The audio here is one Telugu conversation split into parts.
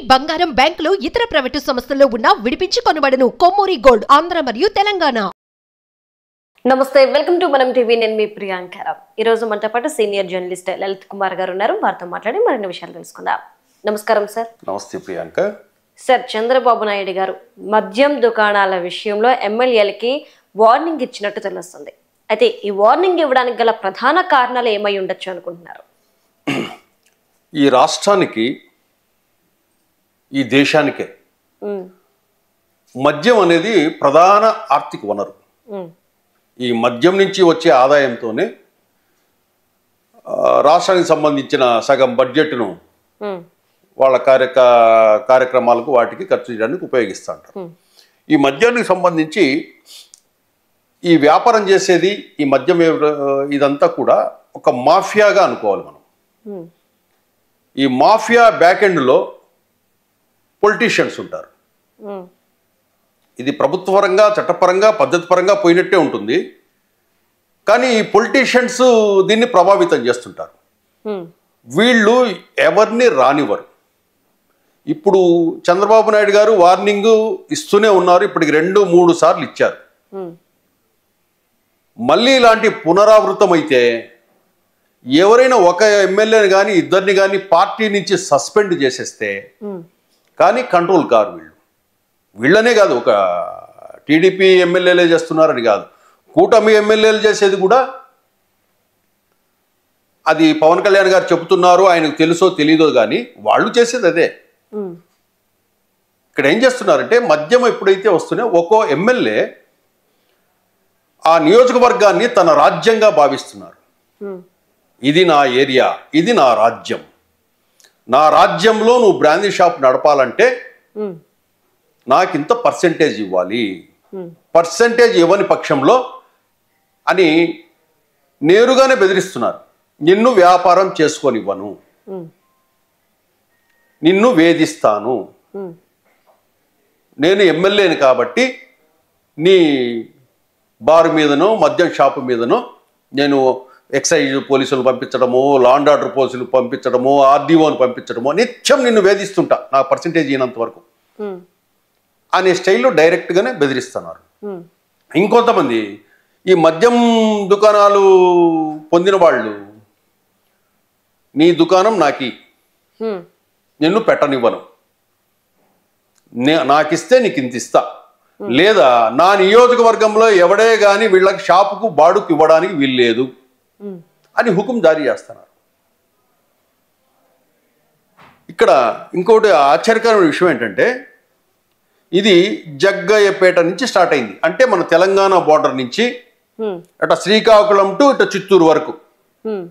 బంగారం బ్యాంకులు ఇతర ప్రైవేటు సంస్థల్లో ఉన్న విడిపించి కొనబడను కొమ్మూరి గోల్డ్ ఆంధ్ర మరియు తెలంగాణ నమస్తే వెల్కమ్ టు మనం టీవీ నేను మీ ప్రియాంకరావు ఈ రోజు మనతో పాటు సీనియర్ జర్నలిస్ట్ లలిత్ కుమార్ గారు ఉన్నారు వారితో మాట్లాడి మరిన్ని విషయాలు తెలుసుకుందాం నమస్కారం సార్ నమస్తే ప్రియాంక సార్ చంద్రబాబు నాయుడు గారు మద్యం దుకాణాల విషయంలో ఎమ్మెల్యేలకి వార్నింగ్ ఇచ్చినట్టు తెలుస్తుంది అయితే ఈ వార్నింగ్ ఇవ్వడానికి గల ప్రధాన కారణాలు ఏమై ఉండొచ్చు అనుకుంటున్నారు ఈ రాష్ట్రానికి ఈ దేశానికే ఉమ్, మద్యం అనేది ప్రధాన ఆర్థిక వనరు ఉమ్, ఈ మద్యం నుంచి వచ్చే ఆదాయంతోనే ఆ, రాష్ట్రానికి సంబంధించిన సగం బడ్జెట్ను ఉమ్, వాళ్ళ కార్యక కార్యక్రమాలకు వాటికి ఖర్చు చేయడానికి ఉపయోగిస్తూ ఉంటారు ఉమ్, ఈ మద్యానికి సంబంధించి ఈ వ్యాపారం చేసేది ఈ మద్యం ఎవ- ఇదంతా కూడా ఒక మాఫియాగా అనుకోవాలి మనం ఉమ్, ఈ మాఫియా బ్యాక్ ఎండ్లో పొలిటీషియన్స్ ఉంటారు ఉమ్, ఇది ప్రభుత్వపరంగా చట్టపరంగా పద్ధతిపరంగా పోయినట్టే ఉంటుంది కానీ ఈ పొలిటీషియన్స్ దీన్ని ప్రభావితం చేస్తుంటారు ఉమ్, వీళ్ళు ఎవరిని రానివ్వరు ఇప్పుడు చంద్రబాబు నాయుడు గారు వార్నింగ్ ఇస్తూనే ఉన్నారు ఇప్పటికి రెండు మూడు సార్లు ఇచ్చారు ఉమ్, మళ్ళీ ఇలాంటి పునరావృతం అయితే ఎవరైనా ఒక ఎమ్మెల్యేని కానీ ఇద్దరిని కానీ పార్టీ నుంచి సస్పెండ్ చేసేస్తే ఉమ్, కానీ కంట్రోల్ కారు వీళ్ళు వీళ్ళనే కాదు ఒక టీడీపీ ఎమ్మెల్యేలే చేస్తున్నారని కాదు కూటమి ఎమ్మెల్యేలు చేసేది కూడా అది పవన్ కళ్యాణ్ గారు చెబుతున్నారు ఆయనకు తెలుసో తెలీదో కానీ వాళ్ళు చేసేది అదే ఉమ్, ఇక్కడ ఏం చేస్తున్నారంటే మద్యం ఎప్పుడైతే వస్తూనే ఒక్కో ఎమ్మెల్యే ఆ నియోజకవర్గాన్ని తన రాజ్యంగా భావిస్తున్నారు ఉమ్, ఇది నా ఏరియా ఇది నా రాజ్యం నా రాజ్యంలో నువ్వు బ్రాందీ షాప్ నడపాలంటే ఉమ్, నాకు ఇంత పర్సెంటేజ్ ఇవ్వాలి ఉమ్, పర్సెంటేజ్ ఇవ్వని పక్షంలో అని నేరుగానే బెదిరిస్తున్నారు నిన్ను వ్యాపారం చేసుకోనివ్వను ఉమ్, నిన్ను వేధిస్తాను ఉమ్, నేను ఎమ్మెల్యేని కాబట్టి నీ బార్ మీదనో మద్యం షాపు మీదనో నేను ఎక్సైజ్ పోలీసులు పంపించడము లాండ్ ఆర్డర్ పోలీసులు పంపించడము ఆర్డీఓని పంపించడము నిత్యం నిన్ను వేధిస్తుంటా నా పర్సెంటేజ్ ఇనంత వరకు ఉమ్, అనే స్టైల్లో డైరెక్ట్గానే బెదిరిస్తున్నారు ఉమ్, ఇంకొంతమంది ఈ మద్యం దుకాణాలు పొందిన వాళ్ళు నీ దుకాణం నాకి ఉమ్, నిన్ను పెట్టనివ్వను నే- నాకిస్తే నీకు ఇంత ఇస్తా లేదా నా నియోజకవర్గంలో ఎవడే కానీ వీళ్ళకి షాపుకు బాడుకు ఇవ్వడానికి వీల్లేదు ఉమ్, అని హుకుం జారీ చేస్తున్నారు ఇక్కడ ఇంకోటి ఆశ్చర్యకరమైన విషయం ఏంటంటే ఇది జగ్గయ్యపేట నుంచి స్టార్ట్ అయింది అంటే మన తెలంగాణ బార్డర్ నుంచి ఉమ్, అట శ్రీకాకుళం టు ఇటు చిత్తూరు వరకు ఉమ్,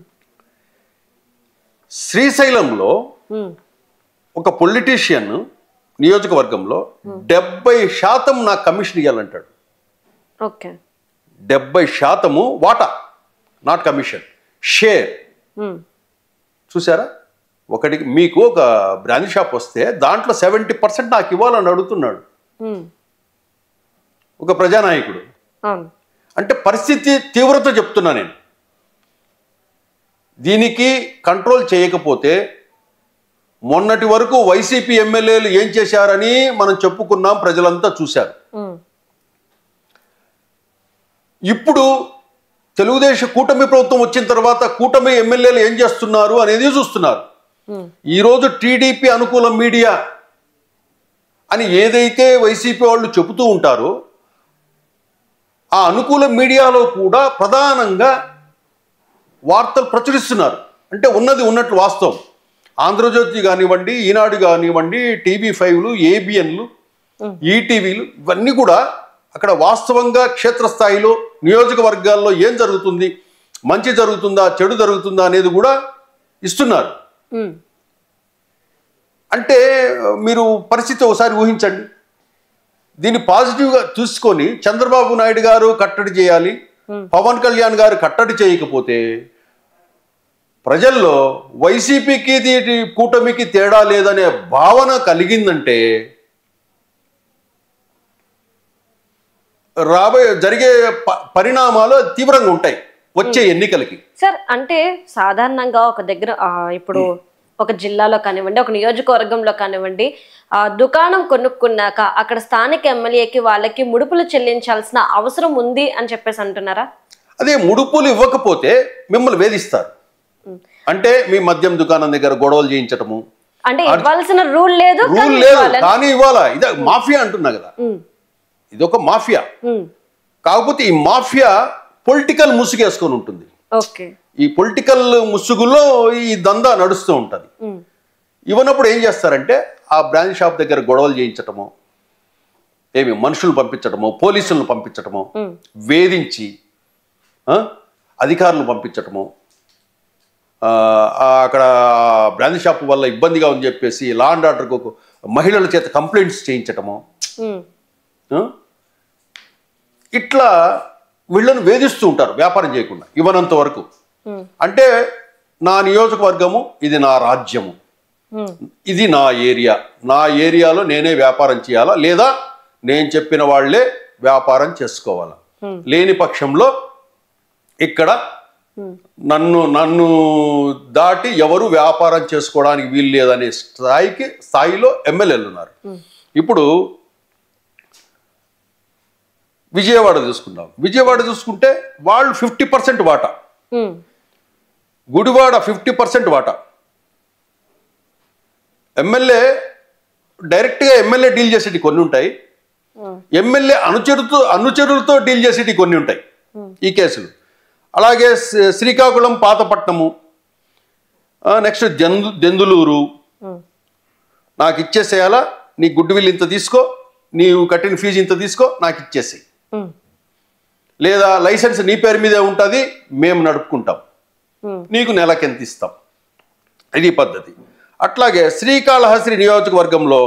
శ్రీశైలంలో ఉమ్, ఒక పొలిటీషియన్ నియోజకవర్గంలో డెబ్బై శాతం నాకు కమిషన్ ఇవ్వాలంటాడు ఓకే డెబ్బై శాతము వాటా నాట్ కమిషన్ షేర్ ఉమ్, చూసారా ఒకటికి మీకు ఒక బ్రాండ్ షాప్ వస్తే దాంట్లో సెవెంటీ పర్సెంట్ నాకు ఇవ్వాలని అడుగుతున్నాడు ఉమ్, ఒక ప్రజానాయకుడు అవును అంటే పరిస్థితి తీవ్రత చెప్తున్నా నేను దీనికి కంట్రోల్ చేయకపోతే మొన్నటి వరకు వైసీపీ ఎమ్మెల్యేలు ఏం చేశారని మనం చెప్పుకున్నాం ప్రజలంతా చూశారు ఉమ్, ఇప్పుడు తెలుగుదేశం కూటమి ప్రభుత్వం వచ్చిన తర్వాత కూటమి ఎమ్మెల్యేలు ఏం చేస్తున్నారు అనేది చూస్తున్నారు ఉమ్, ఈరోజు టీడీపీ అనుకూల మీడియా అని ఏదైతే వైసీపీ వాళ్ళు చెబుతూ ఉంటారో ఆ అనుకూల మీడియాలో కూడా ప్రధానంగా వార్తలు ప్రచురిస్తున్నారు అంటే ఉన్నది ఉన్నట్లు వాస్తవం ఆంధ్రజ్యోతి కానివ్వండి ఈనాడు కానివ్వండి టీవీ ఫైవ్లు ఏబిఎన్లు ఈటీవీలు ఇవన్నీ కూడా అక్కడ వాస్తవంగా క్షేత్రస్థాయిలో నియోజకవర్గాల్లో ఏం జరుగుతుంది మంచి జరుగుతుందా చెడు జరుగుతుందా అనేది కూడా ఇస్తున్నారు ఉమ్, అంటే మీరు పరిస్థితి ఒకసారి ఊహించండి దీన్ని పాజిటివ్గా చూసుకొని చంద్రబాబు నాయుడు గారు కట్టడి చేయాలి పవన్ కళ్యాణ్ గారు కట్టడి చేయకపోతే ప్రజల్లో వైసీపీకి దీని కూటమికి తేడా లేదనే భావన కలిగిందంటే రాబోయే జరిగే ప- పరిణామాలు తీవ్రంగా ఉంటాయి వచ్చే ఎన్నికలకి సార్ అంటే సాధారణంగా ఒక దగ్గర ఆ, ఇప్పుడు ఒక జిల్లాలో కానివ్వండి ఒక నియోజకవర్గంలో కానివ్వండి ఆ దుకాణం కొనుక్కున్నాక అక్కడ స్థానిక ఎమ్మెల్యేకి వాళ్ళకి ముడుపులు చెల్లించాల్సిన అవసరం ఉంది అని చెప్పేసి అంటున్నారా అదే ముడుపులు ఇవ్వకపోతే మిమ్మల్ని వేధిస్తారు అంటే మీ మద్యం దుకాణం దగ్గర గొడవలు చేయించటము అంటే ఇవ్వాల్సిన రూల్ లేదు రూల్ కానీ లేదు ఇవ్వాలని. కానీ ఇవ్వాలా ఇదే మాఫియా అంటున్నా కదా ఉమ్, ఇది ఒక మాఫియా ఉమ్, కాకపోతే ఈ మాఫియా పొలిటికల్ ముసుగేసుకొని ఉంటుంది ఓకే ఈ పొలిటికల్ ముసుగులో ఈ దందా నడుస్తూ ఉంటుంది ఉమ్, ఇవ్వనప్పుడు ఏం చేస్తారంటే ఆ బ్రాంచ్ షాప్ దగ్గర గొడవలు చేయించటము ఏమి మనుషులు పంపించటము పోలీసులను పంపించటము ఉమ్, వేధించి ఆ, అధికారులు పంపించటము ఆ, ఆ, అక్కడ బ్రాంచ్ షాప్ వల్ల ఇబ్బందిగా అని చెప్పేసి లా అండ్ ఆర్డర్కు మహిళల చేత కంప్లైంట్స్ చేయించటము ఉమ్, ఆ? ఇట్లా వీళ్ళను వేధిస్తూ ఉంటారు వ్యాపారం చేయకుండా ఇవ్వనంత వరకు ఉమ్, అంటే నా నియోజకవర్గము ఇది నా రాజ్యము ఉమ్, ఇది నా ఏరియా నా ఏరియాలో నేనే వ్యాపారం చేయాలా లేదా నేను చెప్పిన వాళ్ళే వ్యాపారం చేసుకోవాలా Hmm. లేని పక్షంలో ఇక్కడ ఉమ్, నన్ను నన్ను దాటి ఎవరు వ్యాపారం చేసుకోవడానికి వీలు లేదనే స్థాయికి స్థాయిలో ఎమ్మెల్యేలు ఉన్నారు ఇప్పుడు విజయవాడ చూసుకుందాం విజయవాడ చూసుకుంటే వాళ్ళు ఫిఫ్టీ పర్సెంట్ వాటా ఉమ్, గుడివాడ ఫిఫ్టీ పర్సెంట్ వాటా ఎమ్మెల్యే డైరెక్ట్గా ఎమ్మెల్యే డీల్ చేసేటి కొన్ని ఉంటాయి ఉమ్, ఎమ్మెల్యే అనుచరుతో అనుచరులతో డీల్ చేసేటి కొన్ని ఉంటాయి ఈ కేసులు అలాగే శ్రీ- శ్రీకాకుళం పాతపట్నము నెక్స్ట్ దెందు దెందులూరు ఉమ్, నాకు ఇచ్చేసేయాలా నీ గుడ్ విల్ ఇంత తీసుకో నీవు కట్టిన ఫీజు ఇంత తీసుకో నాకు ఇచ్చేసేయి ఉమ్, లేదా లైసెన్స్ నీ పేరు మీదే ఉంటుంది మేము నడుపుకుంటాం ఉమ్, నీకు నెలకి ఎంత ఇస్తాం ఇది పద్ధతి అట్లాగే శ్రీకాళహస్తి నియోజకవర్గంలో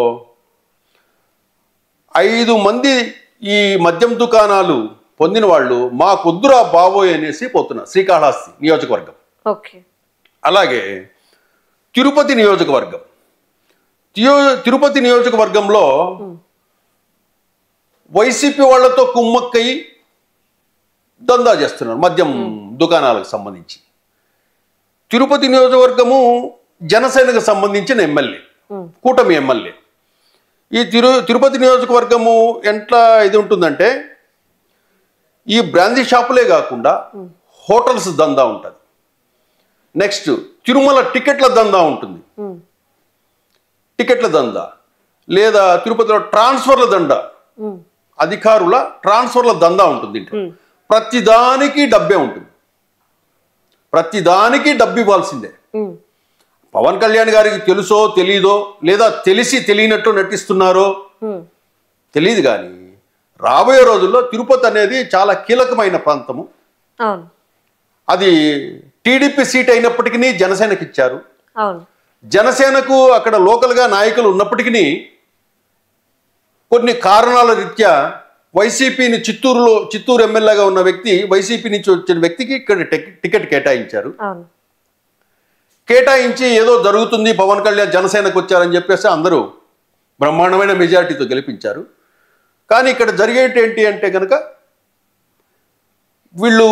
ఐదు మంది ఈ మద్యం దుకాణాలు పొందిన వాళ్ళు మా కొద్దురా బాబోయ్ అనేసి పోతున్నారు శ్రీకాళహస్తి నియోజకవర్గం ఓకే అలాగే తిరుపతి నియోజకవర్గం తియో- తిరుపతి నియోజకవర్గంలో వైసీపీ వాళ్ళతో కుమ్మక్కయి దందా చేస్తున్నారు మద్యం దుకాణాలకు సంబంధించి తిరుపతి నియోజకవర్గము జనసేనకు సంబంధించిన ఎమ్మెల్యే ఉమ్, కూటమి ఎమ్మెల్యే ఈ తిరు తిరుపతి నియోజకవర్గము ఎట్లా ఇది ఉంటుందంటే ఈ బ్రాందీ షాపులే కాకుండా హోటల్స్ దందా ఉంటుంది నెక్స్ట్ తిరుమల టికెట్ల దందా ఉంటుంది ఉమ్, టికెట్ల దందా లేదా తిరుపతిలో ట్రాన్స్ఫర్ల దండ ఉమ్, అధికారుల ట్రాన్స్ఫర్ల దందా ఉంటుంది ఇంట్లో ఉమ్, ప్రతిదానికి డబ్బే ఉంటుంది ప్రతిదానికి డబ్బు ఇవ్వాల్సిందే ఉమ్, పవన్ కళ్యాణ్ గారికి తెలుసో తెలీదో లేదా తెలిసి తెలియనట్టు నటిస్తున్నారో ఉమ్, తెలియదు కానీ రాబోయే రోజుల్లో తిరుపతి అనేది చాలా కీలకమైన ప్రాంతము అవును అది టీడీపీ సీట్ అయినప్పటికీ జనసేనకి ఇచ్చారు అవును జనసేనకు అక్కడ లోకల్గా నాయకులు ఉన్నప్పటికీ కొన్ని కారణాల రీత్యా వైసీపీని చిత్తూరులో చిత్తూరు ఎమ్మెల్యేగా ఉన్న వ్యక్తి వైసీపీ నుంచి వచ్చిన వ్యక్తికి ఇక్కడ టిక్- టికెట్ కేటాయించారు అవును కేటాయించి ఏదో జరుగుతుంది పవన్ కళ్యాణ్ జనసేనకు వచ్చారని చెప్పేసి అందరూ బ్రహ్మాండమైన మెజారిటీతో గెలిపించారు కానీ ఇక్కడ జరిగేటి ఏంటి అంటే కనుక వీళ్ళు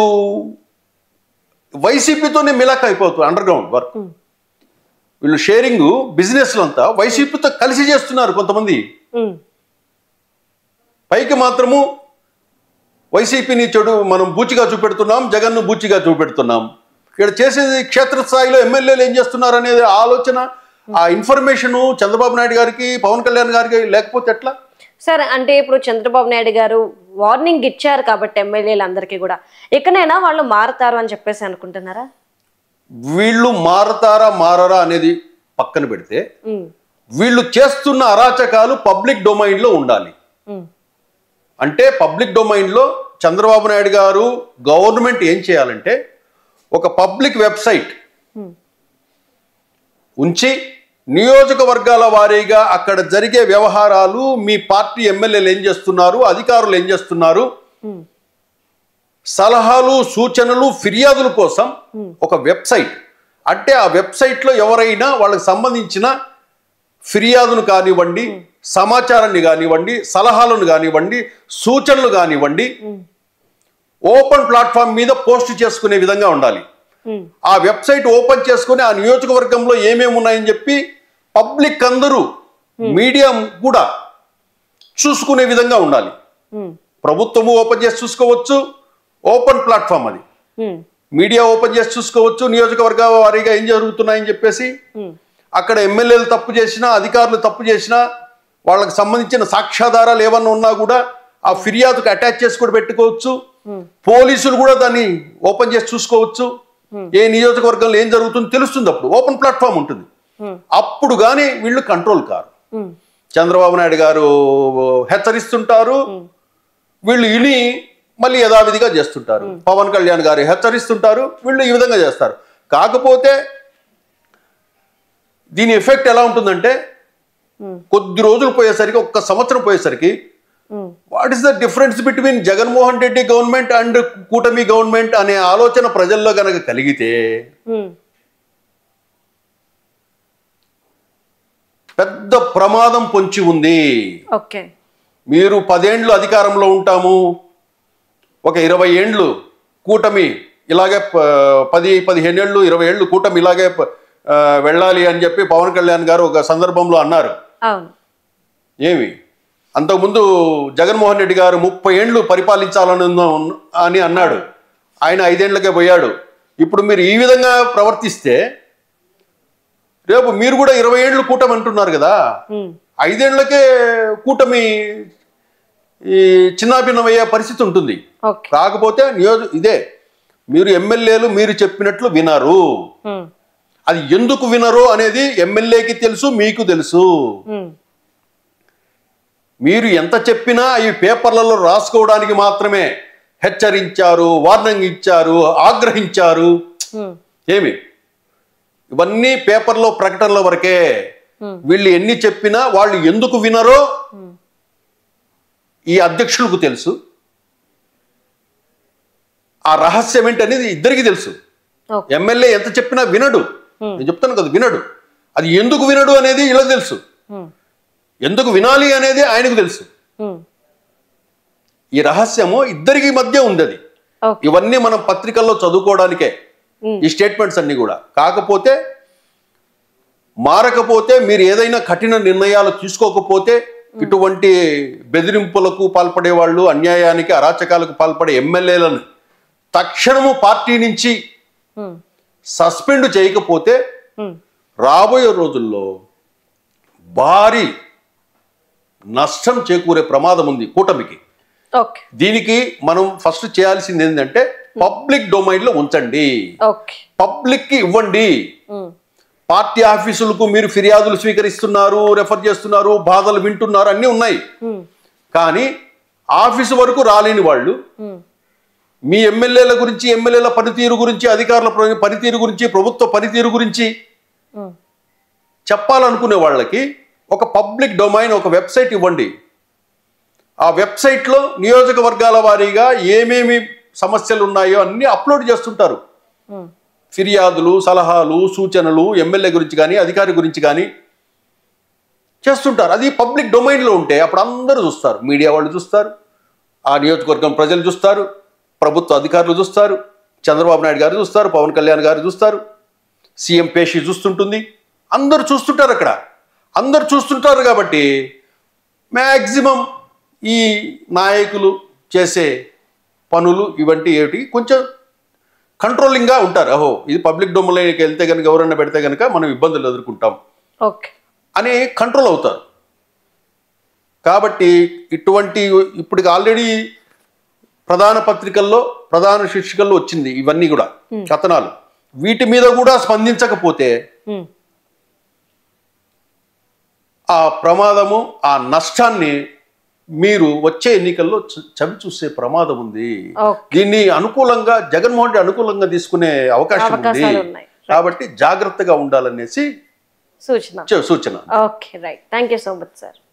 వైసీపీతోనే మిలాక్ అయిపోతుంది అండర్ గ్రౌండ్ వర్క్ ఉమ్, వీళ్ళు షేరింగ్ బిజినెస్లు అంతా వైసీపీతో కలిసి చేస్తున్నారు కొంతమంది ఉమ్, పైకి మాత్రము వైసీపీని చెడు మనం బూచిగా చూపెడుతున్నాం జగన్ను బూచిగా చూపెడుతున్నాం ఇక్కడ చేసేది క్షేత్రస్థాయిలో ఎమ్మెల్యేలు ఏం చేస్తున్నారు అనేది ఆలోచన ఆ ఇన్ఫర్మేషను చంద్రబాబు నాయుడు గారికి పవన్ కళ్యాణ్ గారికి లేకపోతే ఎట్లా సరే అంటే ఇప్పుడు చంద్రబాబు నాయుడు గారు వార్నింగ్ ఇచ్చారు కాబట్టి ఎమ్మెల్యేలందరికీ కూడా ఇకనైనా వాళ్ళు మారుతారు అని చెప్పేసి అనుకుంటున్నారా వీళ్ళు మారతారా మారరా అనేది పక్కన పెడితే ఉమ్, వీళ్ళు చేస్తున్న అరాచకాలు పబ్లిక్ డొమైన్లో ఉండాలి ఉమ్, అంటే పబ్లిక్ డొమైన్లో చంద్రబాబు నాయుడు గారు గవర్నమెంట్ ఏం చేయాలంటే ఒక పబ్లిక్ వెబ్సైట్ ఉమ్, ఉంచి నియోజకవర్గాల వారీగా అక్కడ జరిగే వ్యవహారాలు మీ పార్టీ ఎమ్మెల్యేలు ఏం చేస్తున్నారు అధికారులు ఏం చేస్తున్నారు ఉమ్, సలహాలు సూచనలు ఫిర్యాదుల కోసం ఒక వెబ్సైట్ అంటే ఆ వెబ్సైట్లో ఎవరైనా వాళ్ళకి సంబంధించిన ఫిర్యాదును కానివ్వండి సమాచారాన్ని కానివ్వండి సలహాలను కానివ్వండి సూచనలు కానివ్వండి ఉమ్, ఓపెన్ ప్లాట్ఫామ్ మీద పోస్ట్ చేసుకునే విధంగా ఉండాలి ఉమ్, ఆ వెబ్సైట్ ఓపెన్ చేసుకొని ఆ నియోజకవర్గంలో ఏమేమి ఉన్నాయని చెప్పి పబ్లిక్ అందరూ మీడియా కూడా చూసుకునే విధంగా ఉండాలి ఉమ్, ప్రభుత్వము ఓపెన్ చేసి చూసుకోవచ్చు ఓపెన్ ప్లాట్ఫామ్ అది ఉమ్, మీడియా ఓపెన్ చేసి చూసుకోవచ్చు నియోజకవర్గ వారీగా ఏం జరుగుతున్నాయని చెప్పేసి ఉమ్, అక్కడ ఎమ్మెల్యేలు తప్పు చేసినా అధికారులు తప్పు చేసినా వాళ్ళకి సంబంధించిన సాక్ష్యాధారాలు ఏమన్నా ఉన్నా కూడా ఆ ఫిర్యాదుకు అటాచ్ చేసి కూడా పెట్టుకోవచ్చు పోలీసులు కూడా దాన్ని ఓపెన్ చేసి చూసుకోవచ్చు ఏ నియోజకవర్గంలో ఏం జరుగుతుందో తెలుస్తుంది అప్పుడు ఓపెన్ ప్లాట్ఫామ్ ఉంటుంది Hmm. అప్పుడు కానీ వీళ్ళు కంట్రోల్ కారు ఉమ్, చంద్రబాబు నాయుడు గారు హెచ్చరిస్తుంటారు వీళ్ళు ఇని మళ్ళీ యథావిధిగా చేస్తుంటారు పవన్ కళ్యాణ్ గారు హెచ్చరిస్తుంటారు వీళ్ళు ఈ విధంగా చేస్తారు కాకపోతే దీని ఎఫెక్ట్ ఎలా ఉంటుందంటే Hmm. కొద్ది రోజులు పోయేసరికి ఒక్క సంవత్సరం పోయేసరికి ఉమ్, what is the difference between Jaganmohan Reddy government and కూటమి గవర్నమెంట్ అనే ఆలోచన ప్రజల్లో గనక కలిగితే ఉమ్, పెద్ద ప్రమాదం పొంచి ఉంది ఓకే మీరు పదేండ్లు అధికారంలో ఉంటాము ఒక ఇరవై ఏండ్లు కూటమి ఇలాగే ప- పది పదిహేను ఏళ్ళు ఇరవై ఏళ్ళు కూటమి ఇలాగే ప- ఆ, వెళ్ళాలి అని చెప్పి పవన్ కళ్యాణ్ గారు ఒక సందర్భంలో అన్నారు అవును ఏమి అంతకుముందు జగన్మోహన్ రెడ్డి గారు ముప్పై ఏండ్లు పరిపాలించాలని ఉన్న- అని అన్నాడు ఆయన ఐదేండ్లకే పోయాడు ఇప్పుడు మీరు ఈ విధంగా ప్రవర్తిస్తే రేపు మీరు కూడా ఇరవై ఏళ్ళు కూటమి అంటున్నారు కదా ఉమ్, ఐదేళ్లకే కూటమి ఈ చిన్నాభిన్నమయ్యే పరిస్థితి ఉంటుంది ఓకే కాకపోతే నియోజ ఇదే మీరు ఎమ్మెల్యేలు మీరు చెప్పినట్లు వినరు ఉమ్, అది ఎందుకు వినరు అనేది ఎమ్మెల్యేకి తెలుసు మీకు తెలుసు ఉమ్, మీరు ఎంత చెప్పినా ఈ పేపర్లలో రాసుకోవడానికి మాత్రమే హెచ్చరించారు వార్నింగ్ ఇచ్చారు ఆగ్రహించారు ఉమ్, ఏమి ఇవన్నీ పేపర్లో ప్రకటనల వరకే Hmm. వీళ్ళు ఎన్ని చెప్పినా వాళ్ళు ఎందుకు వినరో ఉమ్, ఈ అధ్యక్షులకు తెలుసు ఆ రహస్యం ఏంటనేది ఇద్దరికి తెలుసు ఓకే ఎమ్మెల్యే ఎంత చెప్పినా వినడు నేను చెప్తాను కదా వినడు అది ఎందుకు వినడు అనేది ఇలా తెలుసు ఉమ్, ఎందుకు వినాలి అనేది ఆయనకు తెలుసు ఉమ్, ఈ రహస్యము ఇద్దరికి మధ్య ఉంది అది ఓకే ఇవన్నీ మనం పత్రికల్లో చదువుకోవడానికే ఉమ్, ఈ స్టేట్మెంట్స్ అన్ని కూడా కాకపోతే మారకపోతే మీరు ఏదైనా కఠిన నిర్ణయాలు తీసుకోకపోతే ఇటువంటి బెదిరింపులకు పాల్పడే వాళ్ళు అన్యాయానికి అరాచకాలకు పాల్పడే ఎమ్మెల్యేలను తక్షణము పార్టీ నుంచి ఉమ్, సస్పెండ్ చేయకపోతే ఉమ్, రాబోయే రోజుల్లో భారీ నష్టం చేకూరే ప్రమాదం ఉంది కూటమికి ఓకే దీనికి మనం ఫస్ట్ చేయాల్సింది ఏంటంటే పబ్లిక్ డొమైన్లో ఉంచండి ఓకే పబ్లిక్కి ఇవ్వండి ఉమ్, పార్టీ ఆఫీసులకు మీరు ఫిర్యాదులు స్వీకరిస్తున్నారు రెఫర్ చేస్తున్నారు బాధలు వింటున్నారు అన్నీ ఉన్నాయి ఉమ్, కానీ ఆఫీసు వరకు రాలేని వాళ్ళు ఉమ్, మీ ఎమ్మెల్యేల గురించి ఎమ్మెల్యేల పనితీరు గురించి అధికారుల పని- పనితీరు గురించి ప్రభుత్వ పనితీరు గురించి ఉమ్, చెప్పాలనుకునే వాళ్ళకి ఒక పబ్లిక్ డొమైన్ ఒక వెబ్సైట్ ఇవ్వండి ఆ వెబ్సైట్లో నియోజకవర్గాల వారీగా ఏమేమి సమస్యలు ఉన్నాయో అన్నీ అప్లోడ్ చేస్తుంటారు ఉమ్, ఫిర్యాదులు సలహాలు సూచనలు ఎమ్మెల్యే గురించి కానీ అధికారి గురించి కానీ చేస్తుంటారు అది పబ్లిక్ డొమైన్లో ఉంటే అప్పుడు అందరూ చూస్తారు మీడియా వాళ్ళు చూస్తారు ఆ నియోజకవర్గం ప్రజలు చూస్తారు ప్రభుత్వ అధికారులు చూస్తారు చంద్రబాబు నాయుడు గారు చూస్తారు పవన్ కళ్యాణ్ గారు చూస్తారు సీఎం పేషి చూస్తుంటుంది అందరూ చూస్తుంటారు అక్కడ అందరు చూస్తుంటారు కాబట్టి మ్యాక్సిమం ఈ నాయకులు చేసే పనులు ఇవంటి ఏమిటి కొంచెం కంట్రోలింగ్గా ఉంటారు అహో ఇది పబ్లిక్ డొమ్లోకి వెళ్తే కనుక ఎవరన్నా పెడితే కనుక మనం ఇబ్బందులు ఎదుర్కొంటాం ఓకే అని కంట్రోల్ అవుతారు కాబట్టి ఇటువంటి ఇప్పటికి ఆల్రెడీ ప్రధాన పత్రికల్లో ప్రధాన శీర్షికల్లో వచ్చింది ఇవన్నీ కూడా కథనాలు వీటి మీద కూడా స్పందించకపోతే ఉమ్, ఆ ప్రమాదము ఆ నష్టాన్ని మీరు వచ్చే ఎన్నికల్లో చ- చవి చూసే ప్రమాదం ఉంది ఓకే దీన్ని అనుకూలంగా జగన్మోహన్ రెడ్డి అనుకూలంగా తీసుకునే అవకాశం ఉంది అవకాశాలు ఉన్నాయి. కాబట్టి జాగ్రత్తగా ఉండాలనేసి సూచన చె- సూచన okay right thank you so much sir